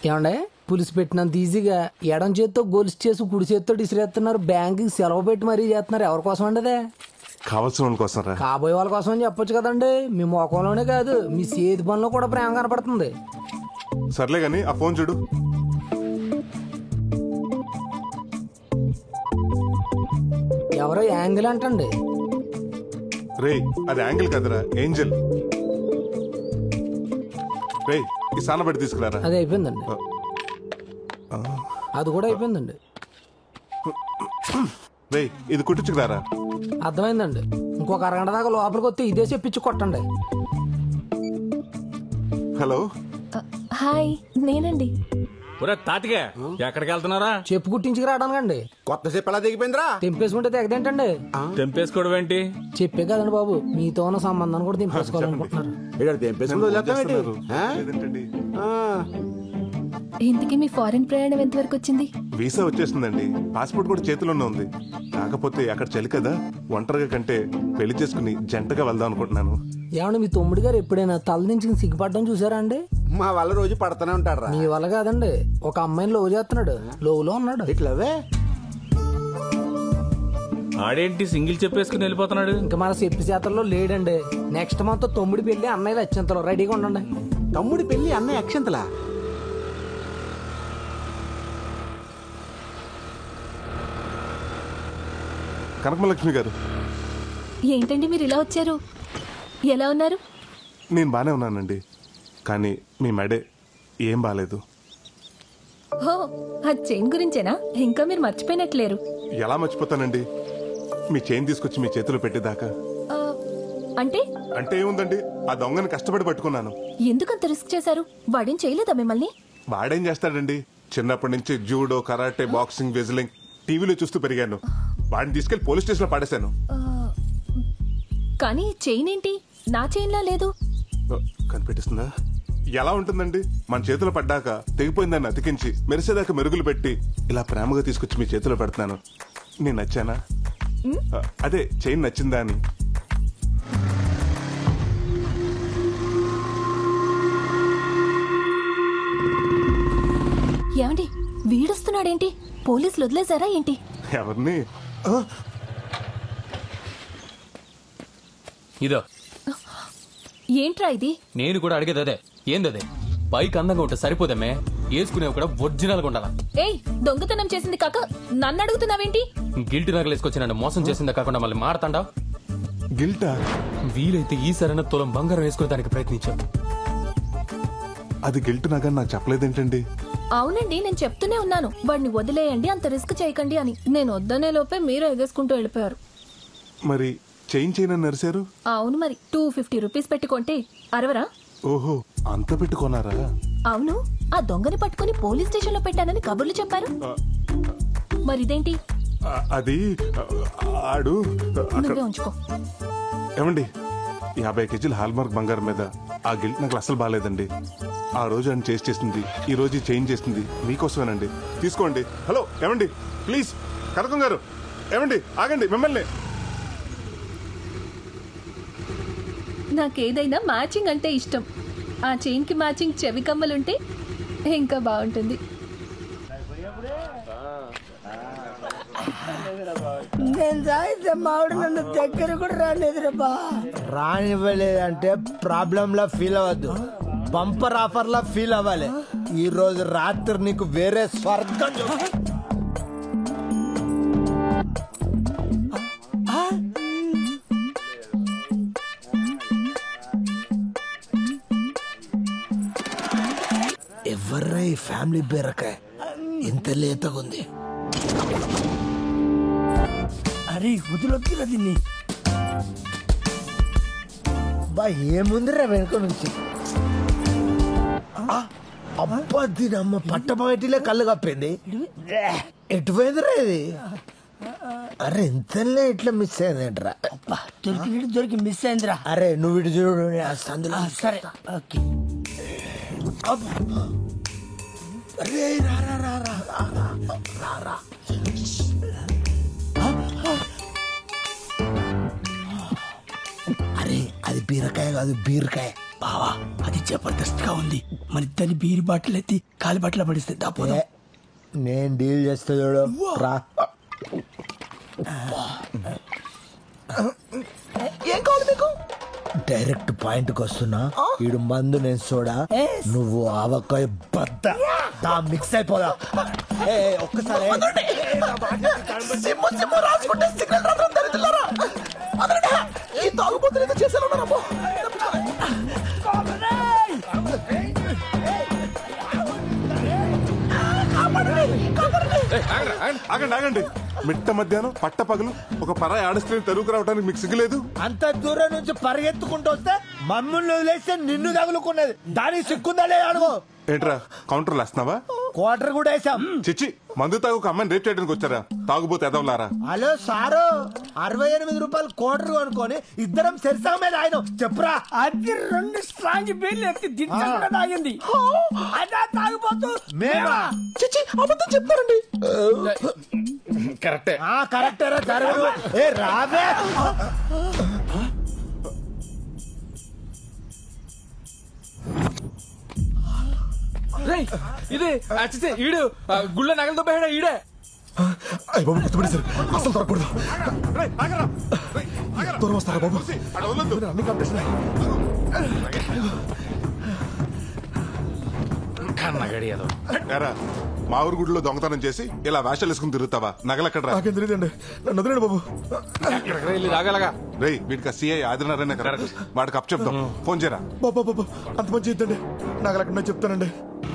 ఏమండే పులిసి పెట్టినంత ఈజీగా ఎడం చేత్తో గొలుసు చేసి కుడి చేత్తో ఇసిరేస్తున్నారు బ్యాంకుకి సెలవు పెట్టి మరీ చేస్తున్నారు ఎవరి కోసం అండి అదే కావాల్సిన వాళ్ళ కోసం రా కాబోయే వాళ్ళ కోసం అని చెప్పొచ్చు కదండి మీ ముఖంలోనే కాదు మీ చేతి పనిలో కూడా ప్రేమ కనపడుతుంది సర్లే గాని ఆ ఫోన్ చూడు ఎవరో యాంగిల్ అంటండి రే అది యాంగిల్ కదరా ఏంజల్ రే ఈ సానబడి తీసుకురారా అది అయిపోయిందండి అది కూడా అయిపోయిందండి రే ఇది కుట్టించుకురారా అర్థమైందండి ఇంకొక అరగంట దాకా లోపలికి వస్తే ఇదే చెప్పించి కొట్టండి హలో హాయ్ నేనండి ఒరే తాతిగా ఎక్కడికి వెళ్తున్నారా చెప్పు కుట్టించుకు రావడానికండి కొత్త చెప్పు ఎలా దిగిపోయిందిరా తెంపేసుకుంటే తెగదేంటండి తెంపేసుకోవడం ఏంటి చెప్పే కదండి బాబు మీతో ఉన్న సంబంధాన్ని కూడా తెంపేసుకోవాలనుకుంటున్నారు ఇక్కడ తెంపేసుకుని వదిలేస్తామేంటి? చేస్తున్నారు. ఆ? లేదేంటండి? ఆ. ఇంతకీ మీ ఫారెన్ ప్రయాణం ఎంతవరకు వచ్చింది వీసా వచ్చేసిందండి పాస్పోర్ట్ కూడా చేతిలోనే ఉంది కాకపోతే అక్కడ చలి కదా ఒంటరిగా కంటే పెళ్లి చేసుకుని జంటగా వెళ్దాం అనుకుంటున్నాను ఏమండి మీ తమ్ముడు గారు ఎప్పుడైనా తల నుంచి సిగ్గుపడడం చూసారా అండి మా వాళ్ళ రోజు పడుతూనే ఉంటారా మీ వల్ల కాదండి ఒక అమ్మాయిని లవ్ చేస్తున్నాడు లోవులో ఉన్నాడు ఇట్లవే ఆడేంటి సింగిల్ చెప్పేసుకుని వెళ్ళిపోతున్నాడు ఇంకా మన చెప్పి చేతల్లో లేడండి నెక్స్ట్ మంత్ తమ్ముడి పెళ్లి అన్నయ్యలు అత్యంతలో రెడీగా ఉండండి తమ్ముడి పెళ్లి అన్న యక్షంతలా కనకమలక్ష్మి గారు ఏంటండి మీరు ఇలా వచ్చారు ఎలా ఉన్నారు నేను బానే ఉన్నానండి కానీ మీ మెడే ఏం బాలేదు హో ఆ చైన్ గురించేనా ఇంకా మీరు మర్చిపోయినట్లేరు ఎలా మర్చిపోతానండి మీ చైన్ తీసుకొచ్చి మీ చేతిలో పెట్టేదాకా ఆ, అంటే అంటే ఏముందండి ఆ దొంగని కష్టపడి పట్టుకున్నాను ఎందుకంత రిస్క్ చేశారు వాడేం చేయలేదా మిమ్మల్ని వాడేం చేస్తాడండి చిన్నప్పటి నుంచి జూడో కరాటే బాక్సింగ్ వెజ్లింగ్ టీవీలో చూస్తూ పెరిగాను వాడిని తీసుకెళ్లి పోలీస్ స్టేషన్ లో పడేశాను ఆ, కానీ చైన్ ఏంటి నా చైన్లా లేదు ఓ, కనిపెట్టిస్తుందా ఎలా ఉంటుందండి మన చేతిలో పడ్డాక తెగిపోయిందాన్ని అతికించి మెరిసేదాకా మెరుగులు పెట్టి ఇలా ప్రేమగా తీసుకొచ్చి మీ చేతిలో పెడుతున్నాను నేను నచ్చానా ఆ, అదే చైన్ నచ్చిందా అని ఏమండి వీడొస్తున్నాడేంటి పోలీసులు వదిలేశారా ఏంటి ఎవరిని ఆ, ఇదో ఏంట్రా ఇది నేను కూడా అడిగేది అదే ఏందదే పైకి అందంగా ఉంటే సరిపోదమ్మే వేసుకునేవి కూడా ఒరిజినల్గా ఉండాలా ఏయ్ దొంగతనం చేసింది కాక నన్ను అడుగుతున్నావేంటి గిల్ట్ నగలు వేసుకొచ్చి నన్ను మోసం చేసిందే కాకుండా మళ్ళీ మాడతాండా గిల్టా వీలైతే ఈ సరైన తులం బంగారం వేసుకునే దానికి ప్రయత్నించాను అది గిల్ట్ నాగా నాకు చెప్పలేదేంటండి అవునండి నేను చెప్తూనే ఉన్నాను వాడిని వదిలేయండి అంత రిస్క్ చేయకండి అని నేను వద్దనే లోపే మీరు ఎగేసుకుంటూ వెళ్ళిపోయారు మరి చైన్ చైన్ అని నరిశారు అవును మరి టూ ఫిఫ్టీ రూపీస్ పెట్టుకుంటే అరవరా ఓహో అంత పెట్టుకున్నారా అవును ఆ దొంగని పట్టుకుని పోలీస్ స్టేషన్ లో పెట్టానని కబుర్లు చెప్పారు ఆ, మరి ఇదేంటి ఆ, అది ఆ, ఆడు అక్కడ నువ్వే ఉంచుకో ఏమండి యాభై కేజీల హాల్మార్క్ బంగారం మీద ఆ గిల్ట్ నాకు అసలు బాగాలేదండి ఆ రోజు ఆయన చేసి చేసింది ఈ రోజు ఈ చేంజ్ చేసింది మీకోసమేనండి తీసుకోండి హలో ఏమండి ప్లీజ్ కనకం గారు ఏమండి ఆగండి మిమ్మల్ని నాకేదైనా మ్యాచింగ్ అంటే ఇష్టం ఆ చైన్ కి మ్యాచింగ్ చెవి కమ్మలుంటే ఇంకా బాగుంటుంది నేను తాగితే మావిడ నన్ను దగ్గర కూడా రాలేదు బా రానివ్వలేదంటే ప్రాబ్లం లా ఫీల్ అవ్వద్దు బంపర్ ఆఫర్ లా ఫీల్ అవ్వాలి ఈ రోజు రాత్రి నీకు వేరే స్వర్గం చూ- ఎవర్రా ఈ ఫ్యామిలీ బీరకాయ ఇంత లేతగుంది అరే వదిలొక్కిరా దీన్ని బా ఏముందిరా వెనుక నుంచి ఆ, అబ్బా దీని అమ్మ పట్టపగటిలే కళ్ళు కప్పింది ఎటు పోయిందిరా ఇది అరే ఇంతలే ఇట్లా మిస్ అయిందేంట్రా అబ్బా దొరికినట్టు దొరికి మిస్ అయిందిరా అరే నువ్వు ఇటు చూడు నేను ఆ సందులో ఆ, సరే ఓకే అరే రా రా రా రా రా, రా, రా, రా. అరే అది బీరకాయ కాదు బీరకాయ బా బావా అది జబర్దస్త్ గా ఉంది మన ఇద్దరిని బీరి బాటిల్ ఎత్తి కాలి బాటిల్ పడిస్తే దాపోదాం ఏ, నేను డీల్ చేస్తా చూడు రా ఏం కావాలి మీకు డైరెక్ట్ పాయింట్ కి వస్తున్నా ఈడు మందు నేను చూడా నువ్వు ఆవకాయ బద్ద దా మిక్స్ అయిపోదా ఏ, ఏ, ఒక్కసారి సింహ సింహ రాసుకుంటే సిగ్నల్ రాత్రం దరిద్రులారా అదనండి ఈ తాగుబోతులు ఏదో చేసేలా ఉన్నారమ్మో ఆగండి ఆగండి మిట్ట మధ్యాహ్నం పట్ట పగలు ఒక పరాయి ఆడస్త్రీని తరువుకు రావడానికి మీకు సిగ్గులేదు అంత దూరం నుంచి పరిగెత్తుకుంటూ వస్తే మమ్మల్ని వదిలేస్తే నిన్ను తగులుకున్నది దానికి సిక్కుందా లేదా అడుగు ఏంట్రా కౌంటర్లు వేస్తున్నావా క్వార్టర్ కూడా వేసాం చిచ్చి మందు తాగు ఒక అమ్మాయిని రేప్ చేయడానికి వచ్చారా తాగుబోతే ఎదవలారా హలో సారు అరవై ఎనిమిది రూపాయలు క్వార్టర్ కొనుక్కొని ఇద్దరం సెరిసా మీద ఆయన చెప్పురా అది రెండు స్ట్రాంగ్ బీర్లు ఎత్తి దించకుండా తాగింది అదా తాగిపోతూ మేమా చిచి అబద్ధం చెప్తారండి కరెక్టే ఆ కరెక్టరా జరగదు ఏ రావే రేయ్, ఇదే అచ్చితే ఈడు ఆ, గుళ్ళ నగలతో పోయాడా ఈడే అయ్య బాబు గుర్తుపడేశారు అసలు దొరకకూడదు రేయ్, ఆగరా. రేయ్, ఆగరా. దూరం వస్తారా బాబు చూసి, ఆడ వదలొద్దు. అన్ని కంపిస్తున్నాయి కన్నగడి ఏదో ఏరా, మా ఊరు గుడిలో దొంగతనం చేసి ఇలా వేషాలు వేసుకుని తిరుగుతావా నగలెక్కడ్రా నాకేం తెలియదండి నన్ను వదిలేండి బాబు ఎక్కడికి వెళ్ళి రాగలగా రేయ్ వీడికి సిఐ ఆదినారాయణ కరెక్ట్ వాడికి అప్ చెప్తాం ఫోన్ చేయరా బాబా బాబా అంత మంచి ఇద్దండి నాకు అక్కడ చెప్తానండి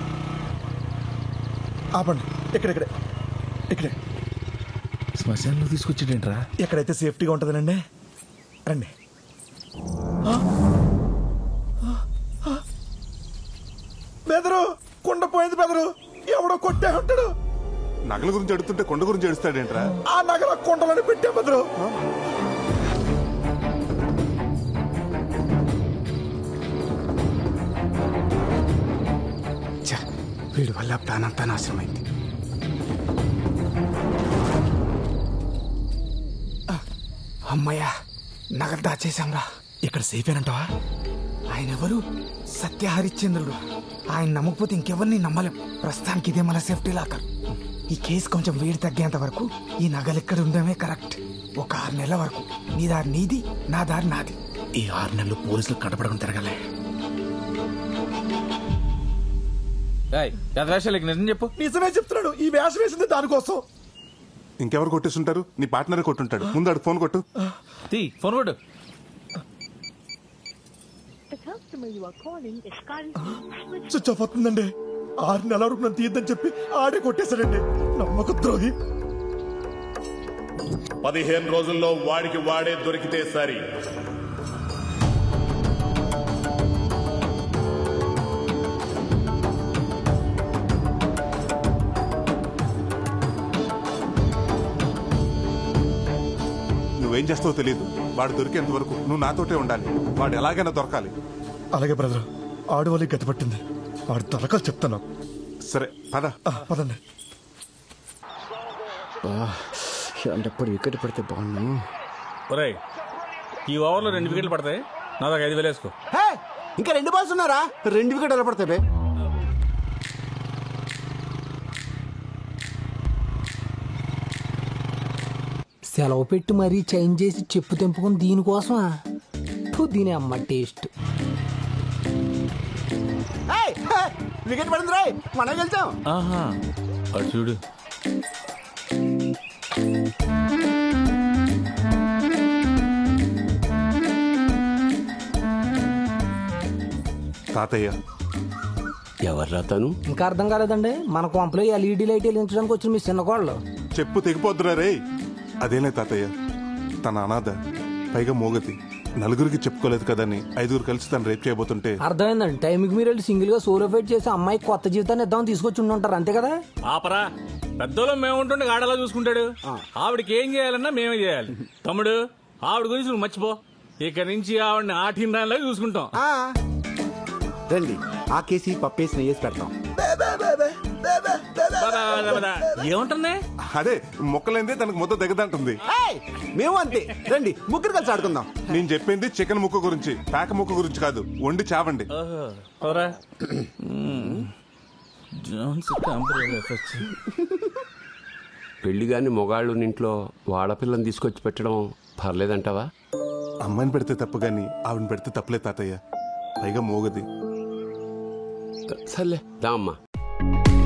ఆపండి ఇక్కడెక్కడే ఇక్కడే శ్మశానంలో తీసుకొచ్చేటంట్రా ఎక్కడైతే సేఫ్టీగా ఉంటుందనండి రండి ఆ? ఆ? ఆ? బెదరు కుండ పోయింది బెదరు ఎవడో కొట్టే ఉంటాడు నగల గురించి అడుగుతుంటే కొండ గురించి అడుస్తాడేంట్రా ఆ నగర కుండలని పెట్టే బెదరు వీడి వల్ల ప్లాన్ అంతా నాశనమైంది అమ్మయ్యా నగలు దాచేశాంరా ఇక్కడ సేఫ్ ఏనంటావా ఆయన ఎవరు సత్య హరిశ్చంద్రుడు ఆయన నమ్మకపోతే ఇంకెవరిని నమ్మలేం ప్రస్తుతానికి ఇదే మన సేఫ్టీ లాకర్ ఈ కేసు కొంచెం వేడి తగ్గేంత వరకు ఈ నగలు ఇక్కడ ఉండడమే కరెక్ట్ ఒక ఆరు నెలల వరకు నీ దారి నీది నా దారి నాది ఈ ఆరు నెలలు పోలీసులు కనపడకుండా తిరగలే ఎంత వేషాలు నిజం చెప్పు నిజమే చెప్తున్నాడు ఈ వేషం వేసింది దానికోసం ఇంకెవరు కొట్టేస్తుంటారు నీ పార్ట్నర్ కొట్టుంటాడు ముందు ఆడు ఫోన్ కొట్టు తీ ఫోన్ కొట్టు స్విచ్ ఆఫ్ అవుతుందండి ఆరు నెలల వరకు నన్ను తీయద్దని చెప్పి ఆడే కొట్టేశాడండి నమ్మక ద్రోహి పదిహేను రోజుల్లో వాడికి వాడే దొరికితే సరి నువ్వేం చేస్తావో తెలియదు వాడు దొరికేంత వరకు నువ్వు నాతోటే ఉండాలి వాడు ఎలాగైనా దొరకాలి అలాగే బ్రదర్ ఆడు వాళ్ళకి గతి పట్టింది ఆడు తలకాలు చెప్తాను సరే పద ఆ, పదండి ఎప్పుడు వికెట్ పడితే బాగున్నాను ఒరేయ్ ఈ ఓవర్లో రెండు వికెట్లు పడతాయి నా దాకా ఐదు వేలు వేసుకో హే, ఇంకా రెండు బాల్స్ ఉన్నారా రెండు వికెట్ ఎలా పడతాయి బే సెలవు పెట్టి మరీ చేంజ్ చేసి చెప్పు తెంపుకుని దీనికోసమా ఫు, దీని అమ్మ టేస్ట్ హే, హే, వికెట్ పడింది రాయ్ మనం గెలిచాం ఆహా అటు చూడు తాతయ్య ఎవర్రా తను ఇంకా అర్థం కాలేదండి మన కొంపలో ఎల్ఈడి లైట్ వెలిగించడానికి వచ్చిన మీ చిన్న కోళ్ళు చెప్పు తెగిపోద్దురా రే అదేలే తాతయ్య తన అనాథ పైగా మోగతి నలుగురికి చెప్పుకోలేదు కదని ఐదుగురు కలిసి తను రేప్ చేయబోతుంటే అర్థమైందండి టైంకి మీరు వెళ్ళి సింగిల్ గా సోలో ఫైట్ చేసి అమ్మాయి కొత్త జీవితాన్ని ఇద్దామని తీసుకొచ్చి ఉండుంటారు అంతే కదా ఆపరా పెద్దోళ్ళం మేము ఉంటుండే ఆడలా చూసుకుంటాడు ఆవిడకి ఏం చేయాలన్నా మేమే చేయాలి తమ్ముడు ఆవిడ గురించి నువ్వు మర్చిపో ఇక నుంచి ఆవిడని ఆటిన దానిలా చూసుకుంటాం ఆ. రండి ఆ కేసి పప్పేసి నెయ్యేసి పెడతాం బే, బే, బే, బే. ఏముంటుంది అదే మొక్కలైందే తనకు ముద్ద దిగదంటుంది ఏయ్, మేము అంతే రండి ముగ్గురు కలిసి ఆడుకుందాం నేను చెప్పింది చికెన్ ముక్క గురించి పేక ముక్క గురించి కాదు వండి చావండి ఓరా జోన్స్ కంపెనీ పెళ్లి గాని మొగాళ్ళు ఇంట్లో వాడపిల్లని తీసుకొచ్చి పెట్టడం పర్లేదంటావా అమ్మాయిని పెడితే తప్పు గాని ఆవిడని పెడితే తప్పులే తాతయ్య పైగా మోగది సర్లే దా అమ్మా